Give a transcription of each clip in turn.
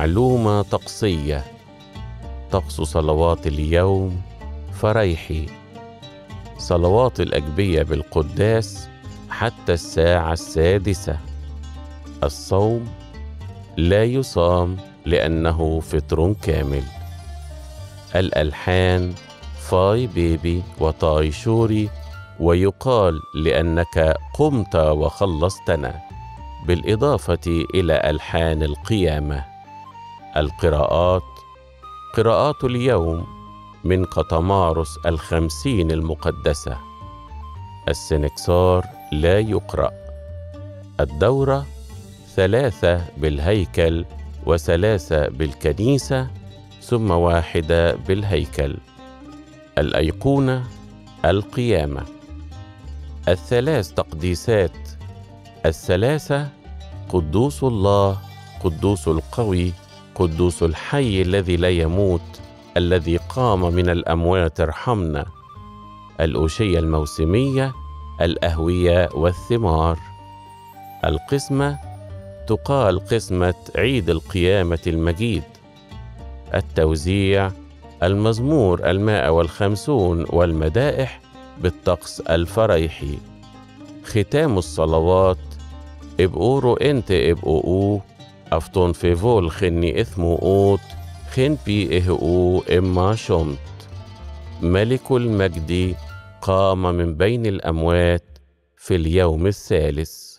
معلومة طقسية طقس صلوات اليوم فريحي صلوات الأجبية بالقداس حتى الساعة السادسة الصوم لا يصام لأنه فطر كامل الألحان فاي بيبي وطاي شوري ويقال لأنك قمت وخلصتنا بالإضافة إلى ألحان القيامة القراءات قراءات اليوم من قطمارس الخمسين المقدسة السنكسار لا يقرأ الدورة ثلاثة بالهيكل وثلاثة بالكنيسة ثم واحدة بالهيكل الأيقونة القيامة الثلاث تقديسات الثلاثة قدوس الله قدوس القوي قدوس الحي الذي لا يموت الذي قام من الأموات ارحمنا الأوشية الموسمية الأهوية والثمار القسمة تقال قسمة عيد القيامة المجيد التوزيع المزمور المائة والخمسون والمدائح بالطقس الفريحي ختام الصلوات ابقورو انت ابقو افتون في فول خني اثمو اوت خن بي اهو اما شمت ملك المجد قام من بين الاموات في اليوم الثالث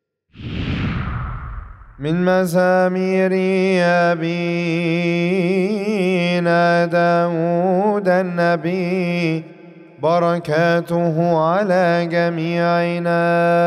من مزامير أبينا داود النبي بركاته على جميعنا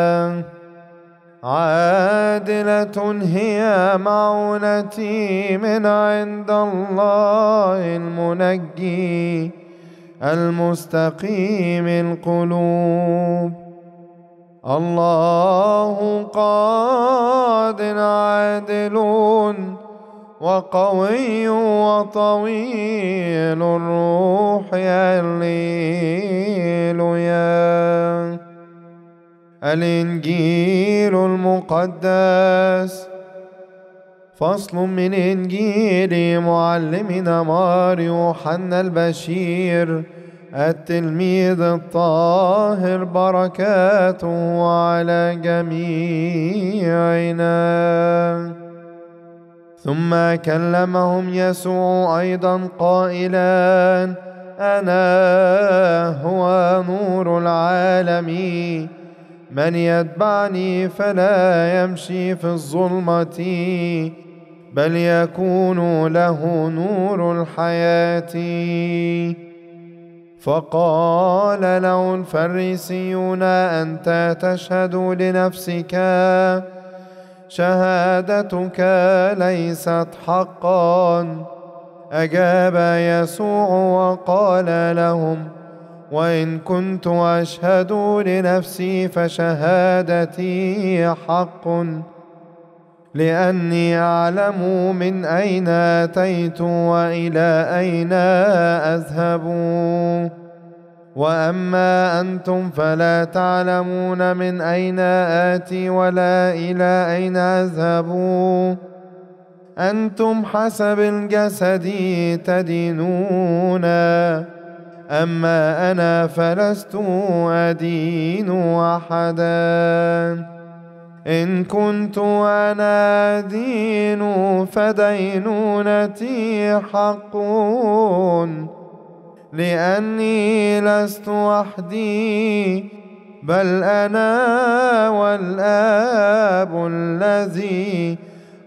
عادلة هي معونتي من عند الله المنجي المستقيم القلوب الله قاد عادل وقوي وطويل الروح هللويا الإنجيل المقدس فصل من إنجيل معلمنا مار يوحنا البشير التلميذ الطاهر بركاته على جميعنا ثم كلمهم يسوع ايضا قائلا انا هو نور العالم من يتبعني فلا يمشي في الظلمه بل يكون له نور الحياه فقال له الفريسيون انت تشهد لنفسك شهادتك ليست حقا اجاب يسوع وقال لهم وان كنت اشهد لنفسي فشهادتي حق لاني اعلم من اين اتيت والى اين اذهب واما انتم فلا تعلمون من اين اتي ولا الى اين اذهب انتم حسب الجسد تدينون اما انا فلست ادين احدا إن كنت أنا دين فدينونتي حق لأني لست وحدي بل أنا والآب الذي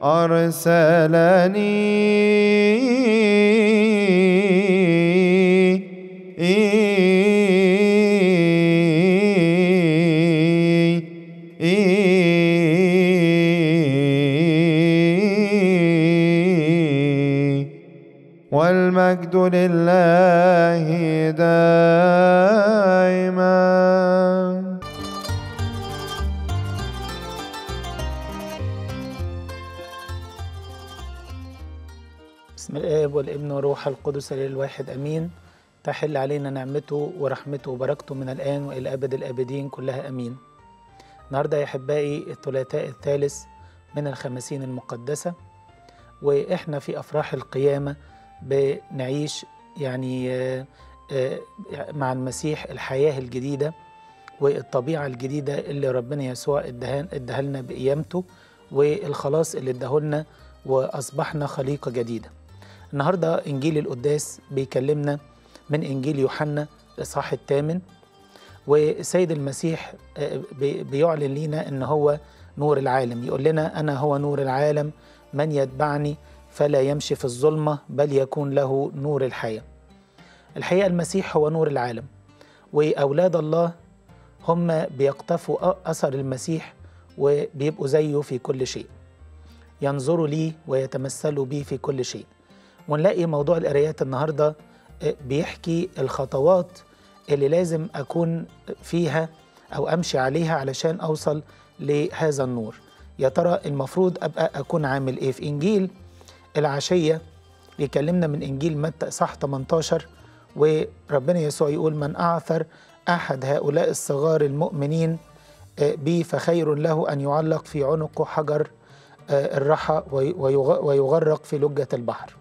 أرسلني والمجد لله دائما بسم الآب والابن والروح القدس للواحد أمين تحل علينا نعمته ورحمته وبركته من الآن وإلى أبد الآبدين كلها أمين النهاردة يا أحبائي الثلاثاء الثالث من الخمسين المقدسة واحنا في افراح القيامه بنعيش يعني آه، آه، مع المسيح الحياه الجديده والطبيعه الجديده اللي ربنا يسوع اداها اداها لنا بقيامته والخلاص اللي اداهولنا واصبحنا خليقه جديده. النهارده انجيل القداس بيكلمنا من انجيل يوحنا الاصحاح الثامن والسيد المسيح آه، بي- بيعلن لينا ان هو نور العالم يقول لنا انا هو نور العالم من يتبعني فلا يمشي في الظلمه بل يكون له نور الحياه. الحقيقه المسيح هو نور العالم واولاد الله هم بيقتفوا أ- اثر المسيح وبيبقوا زيه في كل شيء. ينظروا ليه ويتمثلوا بيه في كل شيء. ونلاقي موضوع القرايات النهارده آه، بيحكي الخطوات اللي لازم اكون فيها او امشي عليها علشان اوصل لهذا النور. يا ترى المفروض ابقى اكون عامل ايه في انجيل العشيه بيكلمنا من انجيل متى صح 18 وربنا يسوع يقول من اعثر احد هؤلاء الصغار المؤمنين آه، بي فخير له ان يعلق في عنقه حجر آه، الرحى وي- ويغ- ويغرق في لجه البحر.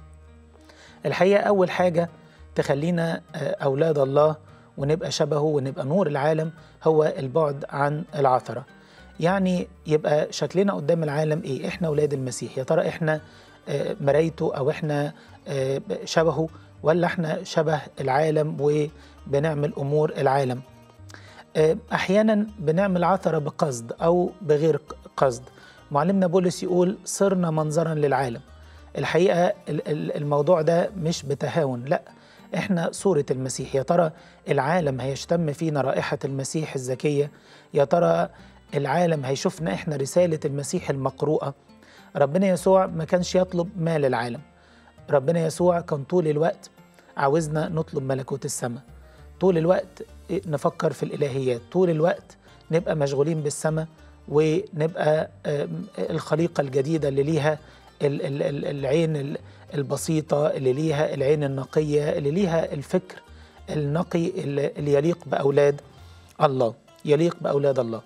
الحقيقه اول حاجه تخلينا آه، اولاد الله ونبقى شبهه ونبقى نور العالم هو البعد عن العثره. يعني يبقى شكلنا قدام العالم ايه؟ احنا اولاد المسيح، يا ترى احنا آه، مرايته او احنا آه، شبهه ولا احنا شبه العالم وبنعمل امور العالم؟ آه، احيانا بنعمل عثره بقصد او بغير قصد. معلمنا بولس يقول صرنا منظرا للعالم. الحقيقه ال- ال- الموضوع ده مش بتهاون، لا احنا صوره المسيح، يا ترى العالم هيشتم فينا رائحه المسيح الزكيه؟ يا ترى العالم هيشوفنا احنا رساله المسيح المقروءه؟ ربنا يسوع ما كانش يطلب مال العالم. ربنا يسوع كان طول الوقت عاوزنا نطلب ملكوت السماء. طول الوقت نفكر في الالهيات، طول الوقت نبقى مشغولين بالسماء ونبقى آم، الخليقه الجديده اللي ليها ال- ال- ال- العين ال- البسيطه اللي ليها العين النقيه اللي ليها الفكر النقي اللي اللي يليق باولاد الله يليق باولاد الله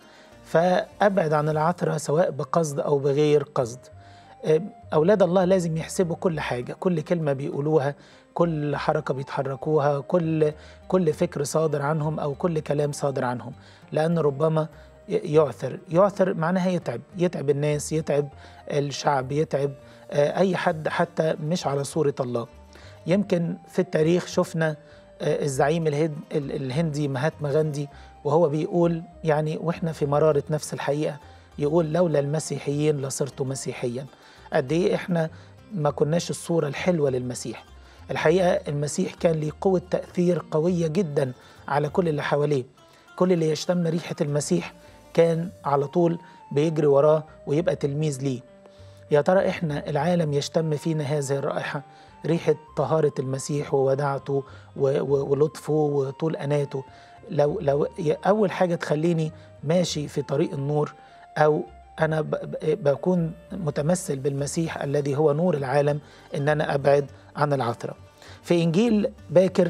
فابعد عن العثره سواء بقصد او بغير قصد أم، اولاد الله لازم يحسبوا كل حاجه كل كلمه بيقولوها كل حركه بيتحركوها كل كل فكر صادر عنهم او كل كلام صادر عنهم لان ربما ي- يعثر يعثر معناها يتعب يتعب الناس يتعب الشعب يتعب آه، اي حد حتى مش على صوره الله يمكن في التاريخ شفنا آه، الزعيم الهند ال- الهندي مهاتما غاندي وهو بيقول يعني واحنا في مراره نفس الحقيقه يقول لولا المسيحيين لصرت مسيحيا قد ايه احنا ما كناش الصوره الحلوه للمسيح الحقيقه المسيح كان ليه قوه تاثير قويه جدا على كل اللي حواليه كل اللي يشتم ريحه المسيح كان على طول بيجري وراه ويبقى تلميذ ليه يا ترى احنا العالم يشتم فينا هذه الرائحه ريحه طهاره المسيح وودعته و- و- ولطفه وطول اناته لو لو ي- اول حاجه تخليني ماشي في طريق النور او انا ب- ب- بكون متمثل بالمسيح الذي هو نور العالم ان انا ابعد عن العثره في انجيل باكر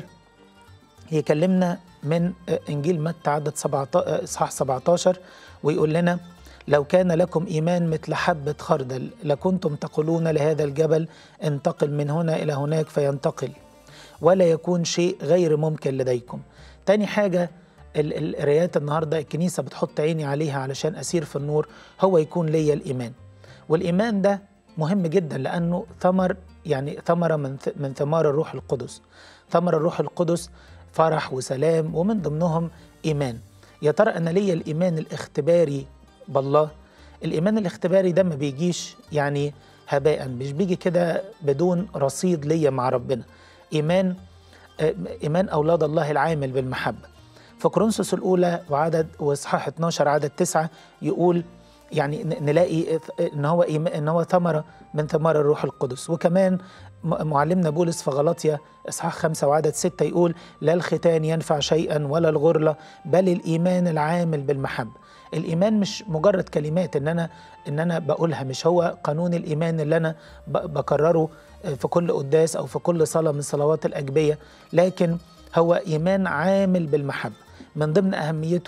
يكلمنا من انجيل متى عدد 17 اصحاح 17 ويقول لنا لو كان لكم ايمان مثل حبه خردل لكنتم تقولون لهذا الجبل انتقل من هنا الى هناك فينتقل ولا يكون شيء غير ممكن لديكم تاني حاجه ال- ال- القرايات النهارده الكنيسه بتحط عيني عليها علشان اسير في النور هو يكون ليا الايمان والايمان ده مهم جدا لانه ثمر يعني ثمره من ث- من ثمار الروح القدس ثمر الروح القدس فرح وسلام ومن ضمنهم ايمان يا ترى انا ليا الايمان الاختباري بالله الايمان الاختباري ده ما بيجيش يعني هباء مش بيجي كده بدون رصيد ليا مع ربنا ايمان آه، ايمان اولاد الله العامل بالمحبه في كورنثوس الاولى وعدد واصحاح 12 عدد 9 يقول يعني ن- نلاقي ان هو إيما- ان هو ثمره من ثمار الروح القدس وكمان م- معلمنا بولس في غلطيا اصحاح 5 وعدد 6 يقول لا الختان ينفع شيئا ولا الغرله بل الايمان العامل بالمحبه الايمان مش مجرد كلمات ان انا ان انا بقولها مش هو قانون الايمان اللي انا ب- بكرره في كل قداس او في كل صلاه من صلوات الاجبيه لكن هو ايمان عامل بالمحبه من ضمن اهميته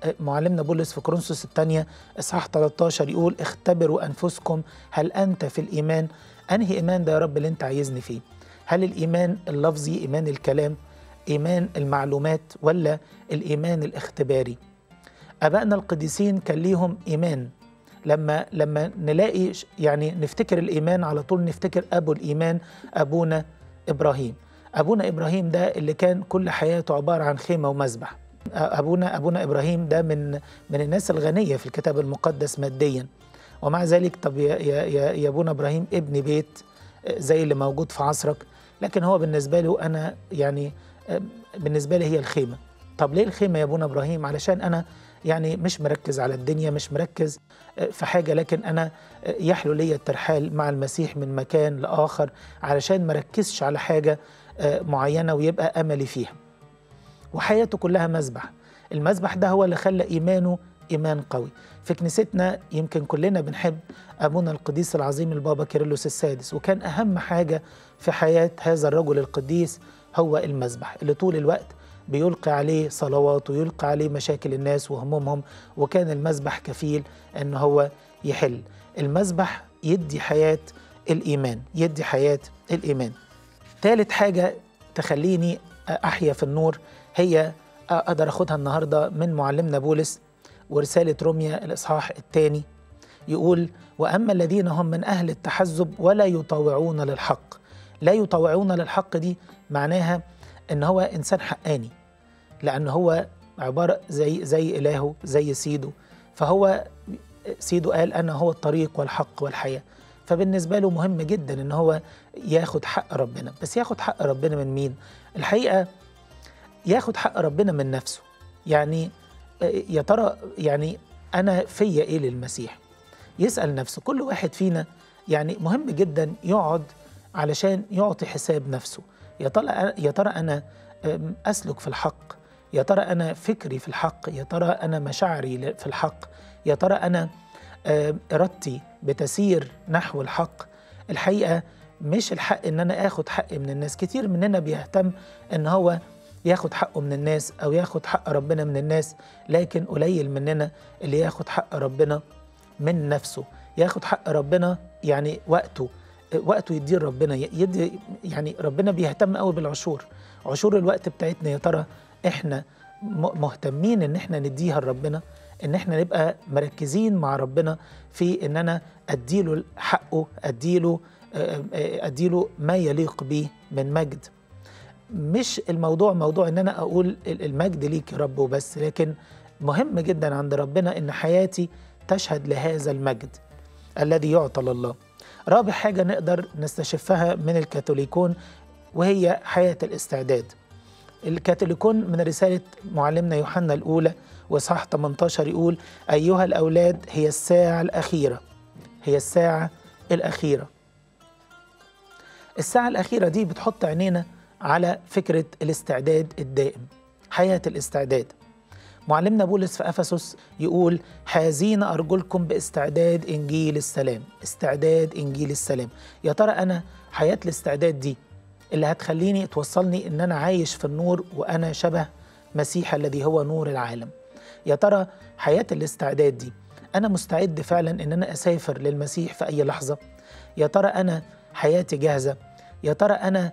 معلمنا بولس في كورنثوس الثانية إصحاح 13 يقول اختبروا أنفسكم هل أنت في الإيمان أنهي إيمان ده يا رب اللي أنت عايزني فيه هل الإيمان اللفظي إيمان الكلام إيمان المعلومات ولا الإيمان الاختباري أبائنا القديسين كان ليهم إيمان لما لما نلاقي يعني نفتكر الإيمان على طول نفتكر أبو الإيمان أبونا إبراهيم أبونا إبراهيم ده اللي كان كل حياته عبارة عن خيمة ومذبح أبونا أبونا إبراهيم ده من من الناس الغنية في الكتاب المقدس ماديا ومع ذلك طب يا يا يا أبونا إبراهيم ابن بيت زي اللي موجود في عصرك لكن هو بالنسبة له أنا يعني بالنسبة لي هي الخيمة طب ليه الخيمة يا أبونا إبراهيم علشان أنا يعني مش مركز على الدنيا مش مركز في حاجة لكن أنا يحلو لي الترحال مع المسيح من مكان لآخر علشان مركزش على حاجة معينة ويبقى أملي فيها وحياته كلها مذبح المذبح ده هو اللي خلى إيمانه إيمان قوي في كنيستنا يمكن كلنا بنحب أبونا القديس العظيم البابا كيرلس السادس وكان أهم حاجة في حياة هذا الرجل القديس هو المذبح اللي طول الوقت بيلقي عليه صلوات ويلقي عليه مشاكل الناس وهمومهم وكان المذبح كفيل ان هو يحل المذبح يدي حياة الإيمان يدي حياة الإيمان ثالث حاجة تخليني أحيا في النور هي أقدر أخدها النهاردة من معلمنا بولس ورسالة روميا الإصحاح الثاني يقول وأما الذين هم من أهل التحزب ولا يطاوعون للحق لا يطاوعون للحق دي معناها ان هو انسان حقاني لان هو عباره زي زي الهه زي سيده فهو سيده قال انا هو الطريق والحق والحياه فبالنسبه له مهم جدا ان هو ياخد حق ربنا بس ياخد حق ربنا من مين الحقيقه ياخد حق ربنا من نفسه يعني يا ترى يعني انا فيا ايه للمسيح يسال نفسه كل واحد فينا يعني مهم جدا يقعد علشان يعطي حساب نفسه يا ترى يا ترى انا اسلك في الحق يا ترى انا فكري في الحق يا ترى انا مشاعري في الحق يا ترى انا ارادتي بتسير نحو الحق الحقيقه مش الحق ان انا اخد حقي من الناس كتير مننا بيهتم ان هو ياخد حقه من الناس او ياخد حق ربنا من الناس لكن قليل مننا اللي ياخد حق ربنا من نفسه ياخد حق ربنا يعني وقته وقته يديه ربنا يدي يعني ربنا بيهتم قوي بالعشور عشور الوقت بتاعتنا يا ترى احنا مهتمين ان احنا نديها لربنا ان احنا نبقى مركزين مع ربنا في ان انا اديله حقه اديله اديله ما يليق به من مجد مش الموضوع موضوع ان انا اقول المجد ليك يا رب وبس لكن مهم جدا عند ربنا ان حياتي تشهد لهذا المجد الذي يعطى لله رابع حاجة نقدر نستشفها من الكاثوليكون وهي حياة الاستعداد الكاثوليكون من رسالة معلمنا يوحنا الأولى وصح 18 يقول أيها الأولاد هي الساعة الأخيرة هي الساعة الأخيرة الساعة الأخيرة دي بتحط عينينا على فكرة الاستعداد الدائم حياة الاستعداد معلمنا بولس في افسس يقول حازين ارجلكم باستعداد انجيل السلام استعداد انجيل السلام يا ترى انا حياه الاستعداد دي اللي هتخليني توصلني ان انا عايش في النور وانا شبه مسيح الذي هو نور العالم يا ترى حياه الاستعداد دي انا مستعد فعلا ان انا اسافر للمسيح في اي لحظه يا ترى انا حياتي جاهزه يا ترى انا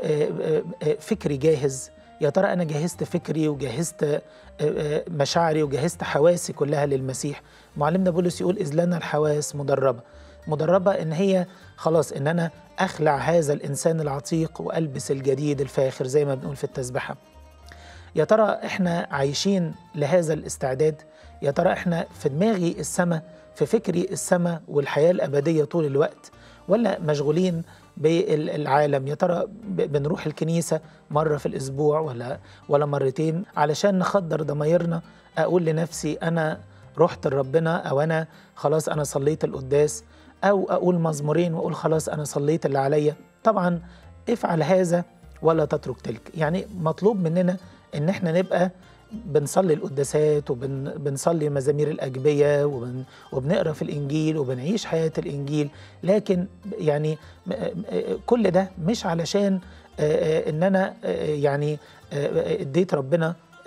فكري جاهز يا ترى انا جهزت فكري وجهزت مشاعري وجهزت حواسي كلها للمسيح معلمنا بولس يقول اذ لنا الحواس مدربه مدربه ان هي خلاص ان انا اخلع هذا الانسان العتيق والبس الجديد الفاخر زي ما بنقول في التسبحه يا ترى احنا عايشين لهذا الاستعداد يا ترى احنا في دماغي السماء في فكري السماء والحياه الابديه طول الوقت ولا مشغولين بالعالم يا ترى بنروح الكنيسه مره في الاسبوع ولا ولا مرتين علشان نخدر ضمايرنا اقول لنفسي انا رحت لربنا او انا خلاص انا صليت القداس او اقول مزمورين واقول خلاص انا صليت اللي عليا طبعا افعل هذا ولا تترك تلك يعني مطلوب مننا ان احنا نبقى بنصلي القداسات وبنصلي مزامير الأجبية وبن وبنقرا في الإنجيل وبنعيش حياة الإنجيل لكن يعني كل ده مش علشان إن أنا يعني اديت ربنا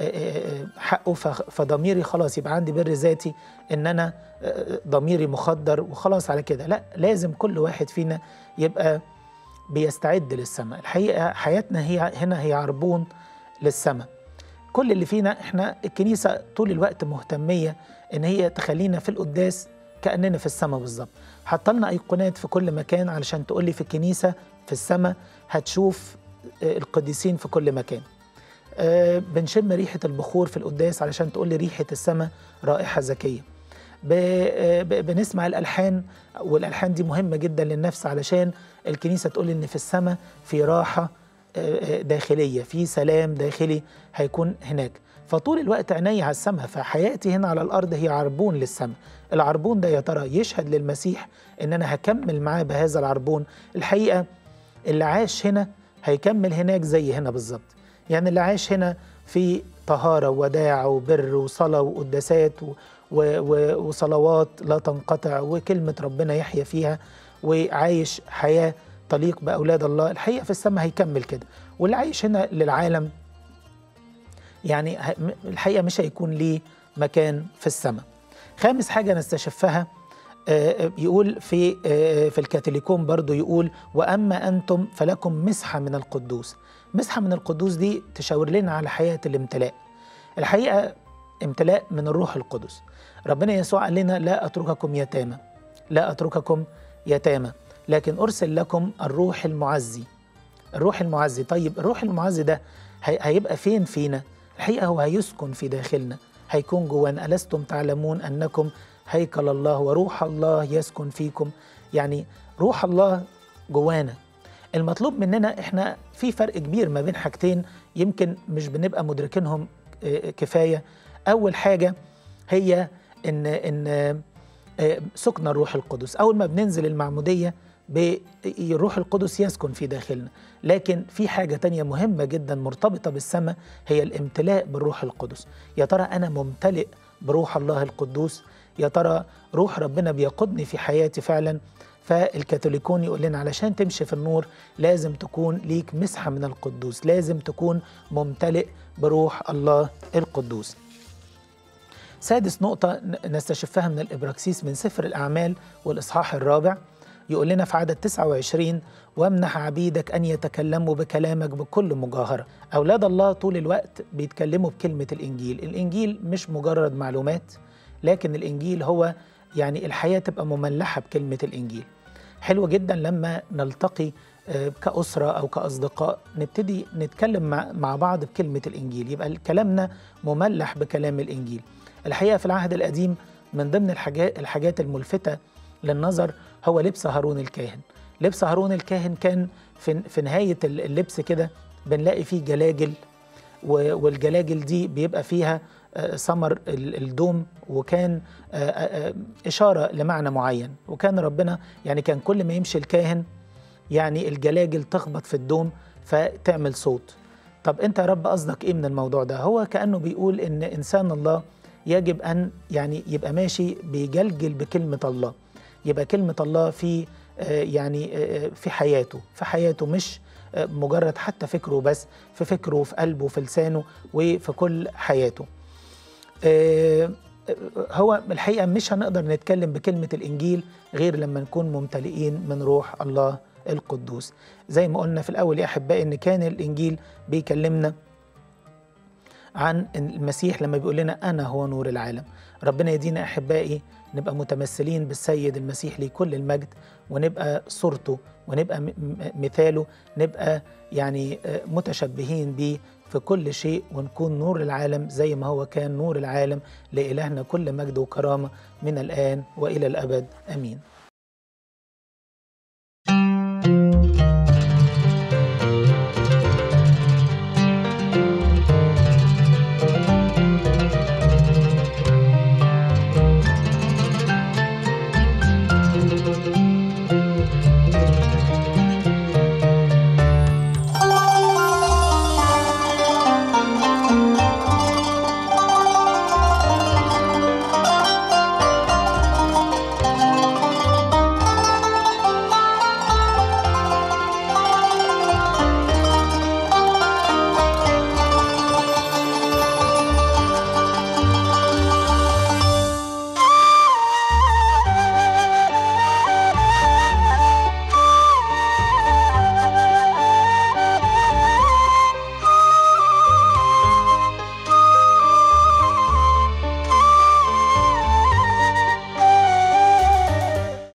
آه، آه، حقه فخ- فضميري خلاص يبقى عندي بر ذاتي ان انا آه، ضميري مخدر وخلاص على كده لا لازم كل واحد فينا يبقى بيستعد للسماء الحقيقه حياتنا هي هنا هي عربون للسماء كل اللي فينا احنا الكنيسه طول الوقت مهتميه ان هي تخلينا في القداس كاننا في السماء بالظبط حاطه لنا ايقونات في كل مكان علشان تقول لي في الكنيسه في السماء هتشوف آه، القديسين في كل مكان آه، بنشم ريحه البخور في القداس علشان تقول لي ريحه السماء رائحه زكيه ب- آه، ب- بنسمع الالحان والالحان دي مهمه جدا للنفس علشان الكنيسه تقول ان في السماء في راحه آه، آه، داخليه في سلام داخلي هيكون هناك فطول الوقت عيني على السماء فحياتي هنا على الارض هي عربون للسماء العربون ده يا ترى يشهد للمسيح ان انا هكمل معاه بهذا العربون الحقيقه اللي عاش هنا هيكمل هناك زي هنا بالظبط يعني اللي عاش هنا في طهارة وداع وبر وصلاة وقداسات و و و وصلوات لا تنقطع وكلمة ربنا يحيا فيها وعايش حياة تليق بأولاد الله الحقيقة في السماء هيكمل كده واللي عايش هنا للعالم يعني ه- م- الحقيقة مش هيكون ليه مكان في السماء خامس حاجة نستشفها آه، آه، يقول في آه، في الكاثوليكون برضو يقول واما انتم فلكم مسحه من القدوس مسحه من القدوس دي تشاور لنا على حياه الامتلاء الحقيقه امتلاء من الروح القدس ربنا يسوع قال لنا لا اترككم يتامى لا اترككم يتامى لكن ارسل لكم الروح المعزي الروح المعزي طيب الروح المعزي ده هي- هيبقى فين فينا الحقيقه هو هيسكن في داخلنا هيكون جوانا ألستم تعلمون أنكم هيكل الله وروح الله يسكن فيكم يعني روح الله جوانا المطلوب مننا احنا في فرق كبير ما بين حاجتين يمكن مش بنبقى مدركينهم آه، كفايه اول حاجه هي ان ان آه، سكن الروح القدس اول ما بننزل المعموديه ب- الروح القدس يسكن في داخلنا لكن في حاجة تانية مهمة جدا مرتبطة بالسماء هي الامتلاء بالروح القدس يا ترى أنا ممتلئ بروح الله القدوس يا ترى روح ربنا بيقودني في حياتي فعلا فالكاثوليكون يقول لنا علشان تمشي في النور لازم تكون ليك مسحة من القدوس لازم تكون ممتلئ بروح الله القدوس سادس نقطة ن- نستشفها من الإبراكسيس من سفر الأعمال والإصحاح الرابع يقول لنا في عدد 29 وامنح عبيدك أن يتكلموا بكلامك بكل مجاهرة أولاد الله طول الوقت بيتكلموا بكلمة الإنجيل الإنجيل مش مجرد معلومات لكن الإنجيل هو يعني الحياة تبقى مملحة بكلمة الإنجيل حلو جدا لما نلتقي آه، كأسرة أو كأصدقاء نبتدي نتكلم مع, مع بعض بكلمة الإنجيل يبقى كلامنا مملح بكلام الإنجيل الحقيقة في العهد القديم من ضمن الحاجات, الحاجات الملفتة للنظر هو لبس هارون الكاهن لبس هارون الكاهن كان في, في نهاية اللبس كده بنلاقي فيه جلاجل و- والجلاجل دي بيبقى فيها آه، ثمر ال- الدوم وكان آه، آه، آه، إشارة لمعنى معين وكان ربنا يعني كان كل ما يمشي الكاهن يعني الجلاجل تخبط في الدوم فتعمل صوت طب انت يا رب قصدك ايه من الموضوع ده هو كأنه بيقول ان انسان الله يجب ان يعني يبقى ماشي بيجلجل بكلمة الله يبقى كلمة الله في آه، يعني آه، في حياته في حياته مش آه، مجرد حتى فكره بس في فكره وفي قلبه وفي لسانه وفي كل حياته آه، هو الحقيقة مش هنقدر نتكلم بكلمة الإنجيل غير لما نكون ممتلئين من روح الله القدوس زي ما قلنا في الأول يا أحبائي إن كان الإنجيل بيكلمنا عن المسيح لما بيقول لنا أنا هو نور العالم ربنا يدينا أحبائي نبقى متمثلين بالسيد المسيح ليه كل المجد ونبقى صورته ونبقى م- م- مثاله نبقى يعني آه، متشبهين بيه في كل شيء ونكون نور العالم زي ما هو كان نور العالم لإلهنا كل مجد وكرامة من الآن وإلى الأبد آمين